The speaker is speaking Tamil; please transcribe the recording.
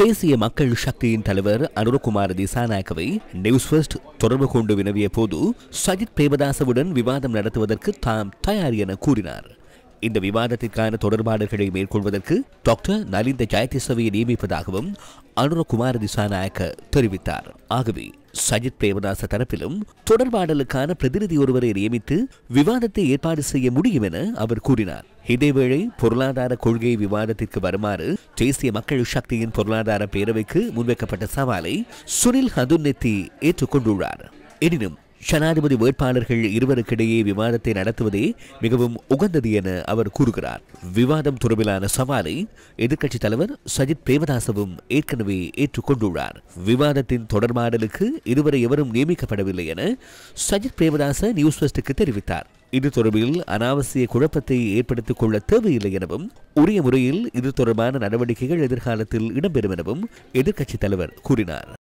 தேசிய மக்கள் சக்தியின் தலைவர் அனுரகுமார் திசாநாயக்கவை நியூஸ் ஃபர்ஸ்ட் தொடர்பு கொண்டு வினவிய போது சஜித் பிரேமதாசவுடன் விவாதம் நடத்துவதற்கு தாம் தயார் என கூறினார் இந்த விவாதத்திற்கான தொடர்பாடல்களை மேற்கொள்வதற்கு டாக்டர் நலிந்த ஜெயதிசவையை நியமிப்பதாகவும் அனுரகுமார் திசாநாயக்க தெரிவித்தார் ஆகவே சஜித் பிரேமதாச தரப்பிலும் தொடர்பாடலுக்கான பிரதிநிதி ஒருவரை நியமித்து விவாதத்தை ஏற்பாடு செய்ய முடியும் என அவர் கூறினார் இதேவேளை பொருளாதார கொள்கை விவாதத்திற்கு வருமாறு தேசிய மக்கள் சக்தியின் பொருளாதார பேரவைக்கு முன்வைக்கப்பட்ட சவாலை சுனில் ஹதுன்னெத்தி ஏற்றுக்கொண்டுள்ளார் எனினும் ஜனாதிபதி வேட்பாளர்கள் இருவருக்கிடையே விவாதத்தை நடத்துவதே மிகவும் உகந்தது என அவர் கூறுகிறார் விவாதம் தொடர்பிலான சவாலை எதிர்க்கட்சித் தலைவர் சஜித் பிரேமதாசவும் ஏற்கனவே ஏற்றுக்கொண்டுள்ளார் விவாதத்தின் தொடர்பாடலுக்கு இதுவரை எவரும் நியமிக்கப்படவில்லை என சஜித் பிரேமதாச நியூஸ் ஃபர்ஸ்டுக்கு தெரிவித்தார் இது தொடர்பில் அனாவசிய குழப்பத்தை ஏற்படுத்திக் கொள்ள தேவையில்லை எனவும் உரிய முறையில் இது தொடர்பான நடவடிக்கைகள் எதிர்காலத்தில் இடம்பெறும் எனவும் எதிர்க்கட்சித் தலைவர் கூறினார்